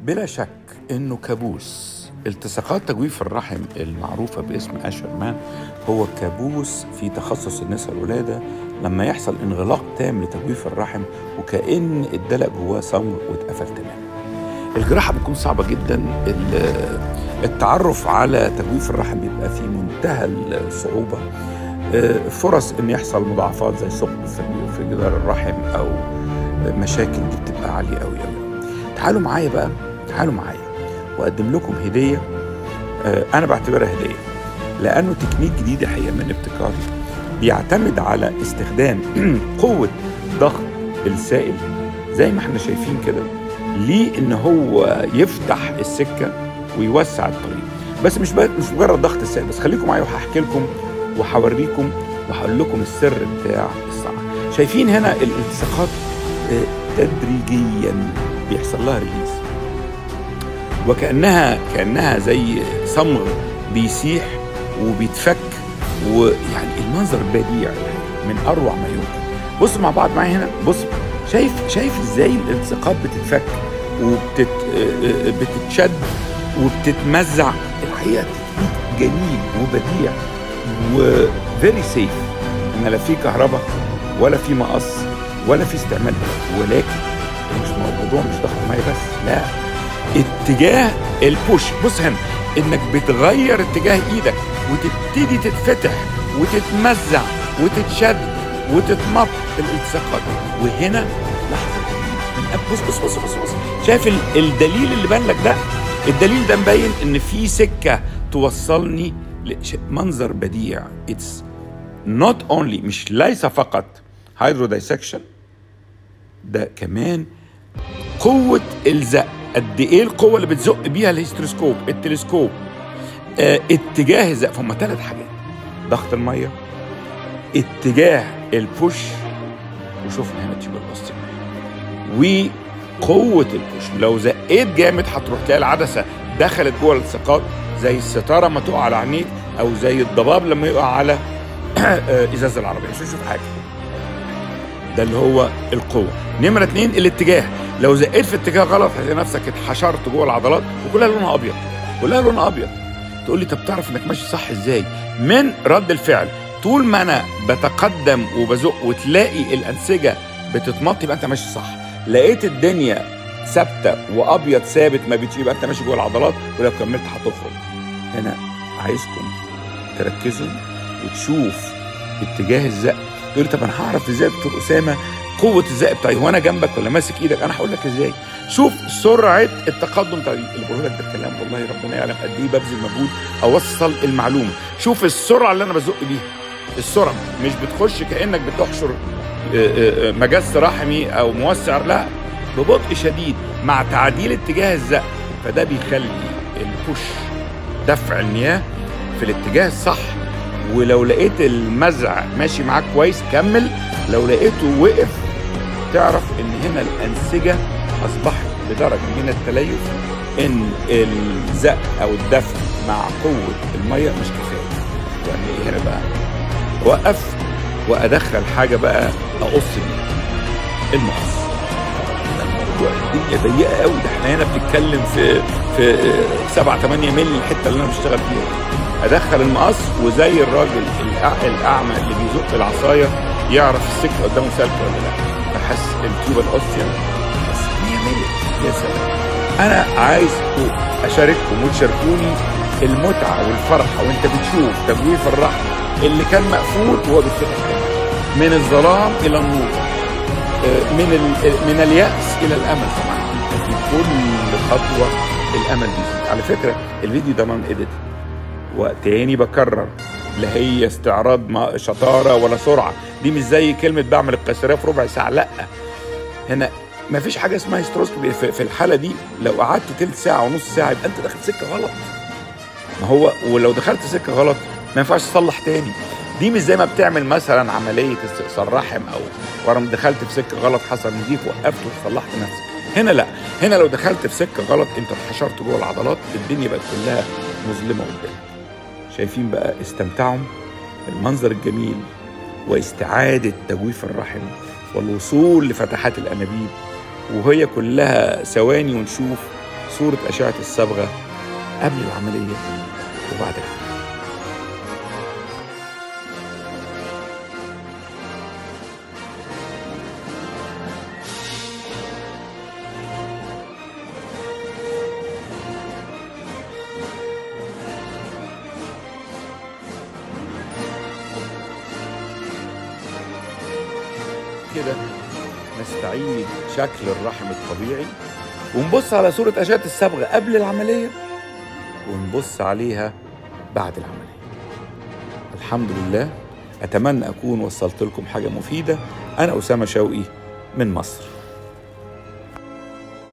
بلا شك انه كابوس التصاقات تجويف الرحم المعروفه باسم اشرمان هو كابوس في تخصص النساء الولاده لما يحصل انغلاق تام لتجويف الرحم وكأن الدلق جواه صمغ واتقفل تماما. الجراحه بتكون صعبه جدا ال- التعرف على تجويف الرحم بيبقى في منتهى الصعوبه آه، فرص ان يحصل مضاعفات زي ثقب في في جدار الرحم او مشاكل دي بتبقى عاليه قوي قوي تعالوا معايا بقى تعالوا معايا واقدم لكم هديه آه، انا بعتبرها هديه لانه تكنيك جديد الحقيقه من ابتكاري بيعتمد على استخدام قوه ضغط السائل زي ما احنا شايفين كده ليه ان هو يفتح السكه ويوسع الطريق بس مش بقى مش مجرد ضغط السائل بس خليكم معايا وهحكي لكم وهوريكم وهقول لكم السر بتاع الصنعه شايفين هنا الالتصاقات آه، تدريجيا بيحصل لها ريليز وكانها كانها زي صمغ بيسيح وبيتفك ويعني المنظر بديع من اروع ما يمكن بصوا مع بعض معايا هنا بص شايف شايف ازاي الالتصاقات بتتفك وبتت آه، آه، بتتشد وبتتمزع الحقيقه تكنيك جميل وبديع وفيري سيف ان لا في كهرباء ولا في مقص ولا في استعمال دواء. ولكن مش موضوع مش ضغط ميه بس لا اتجاه البوش بص هنا انك بتغير اتجاه ايدك وتبتدي تتفتح وتتمزع وتتشد وتتمط الالتصاقات وهنا لحظه من قبل- بص بص بص بص بص شايف ال- الدليل اللي بان لك ده الدليل ده مبين ان في سكه توصلني لمنظر بديع اتس نوت اونلي مش ليس فقط هيدرو دايسكشن ده كمان قوة الزق قد ايه القوة اللي بتزق بيها الهيستروسكوب التلسكوب آه اتجاه الزق فهم ثلاث حاجات ضغط المية اتجاه البوش وشوفنا هنا تيوب البوستيك وقوة البوش لو زقيت جامد هتروح تلاقي العدسة دخلت جوه الالتصاقات زي الستارة ما تقع على عينيك أو زي الضباب لما يقع على آه، إزاز العربية مش هتشوف حاجة ده اللي هو القوة نمرة اتنين الاتجاه لو زقيت في اتجاه غلط هتلاقي نفسك اتحشرت جوه العضلات وكلها لونها أبيض كلها لونها أبيض تقول لي طب تعرف انك ماشي صح ازاي من رد الفعل طول ما انا بتقدم وبزق وتلاقي الانسجه بتتمط يبقى انت ماشي صح لقيت الدنيا ثابته وابيض ثابت ما بيتش يبقى انت ماشي جوه العضلات ولو كملت هتخرج هنا عايزكم تركزوا وتشوف اتجاه الزق تقول لي طب انا هعرف ازاي يا دكتور اسامه قوه الزق بتاعي وانا جنبك ولا ماسك ايدك انا هقول لك ازاي شوف سرعه التقدم بتاع اللي بقول لك ده الكلام والله ربنا يعلم قد ايه ببذل مجهود اوصل المعلومه شوف السرعه اللي انا بزق بيها السرعه مش بتخش كانك بتحشر آه، آه، آه، مجس رحمي او موسع لا ببطء شديد مع تعديل اتجاه الزق فده بيخلي البوش دفع المياه في الاتجاه الصح ولو لقيت المزع ماشي معاك كويس كمل لو لقيته وقف تعرف ان هنا الانسجه اصبحت بدرجه من التليف ان الزق او الدفع مع قوه الميه مش كفايه يعني ايه هنا بقى اوقف وادخل حاجه بقى اقص بيها المقص ده الموضوع الدنيا ضيقه قوي ده احنا هنا بنتكلم في في 7 8 مللي الحته اللي انا بشتغل فيها ادخل المقص وزي الراجل الأع- الاعمى اللي بيزق العصايه يعرف السكه قدامه سالكه ولا لا فحس التيوب الاوستيا بس 100 مللي يا سلام انا عايزكم اشارككم وتشاركوني المتعه والفرحه وانت بتشوف تجويف الرحم اللي كان مقفول وهو بيتفتح تاني من الظلام الى النور آه، من ال- من اليأس إلى الأمل طبعا في كل خطوة الأمل بيزيد على فكرة الفيديو ده نون إيديت وتاني بكرر لا هي استعراض ما- شطارة ولا سرعة دي مش زي كلمة بعمل القيصرية في ربع ساعة لأ هنا ما فيش حاجة اسمها هيستروسكوبي في في الحالة دي لو قعدت تلت ساعة ونص ساعة يبقى أنت داخل سكة غلط ما هو ولو دخلت سكة غلط ما ينفعش تصلح تاني دي مش زي ما بتعمل مثلا عمليه استئصال رحم او ورم دخلت في سكه غلط حصل نزيف وقفت وصلحت نفسك هنا لا هنا لو دخلت في سكه غلط انت اتحشرت جوه العضلات الدنيا بقت كلها مظلمه قدامك شايفين بقى استمتعوا بالمنظر الجميل واستعاده تجويف الرحم والوصول لفتحات الانابيب وهي كلها ثواني ونشوف صورة أشعة الصبغة قبل العملية وبعد العملية كده نستعيد شكل الرحم الطبيعي ونبص على صورة أشعة الصبغة قبل العملية ونبص عليها بعد العملية الحمد لله أتمنى أكون وصلت لكم حاجة مفيدة أنا أسامة شوقي من مصر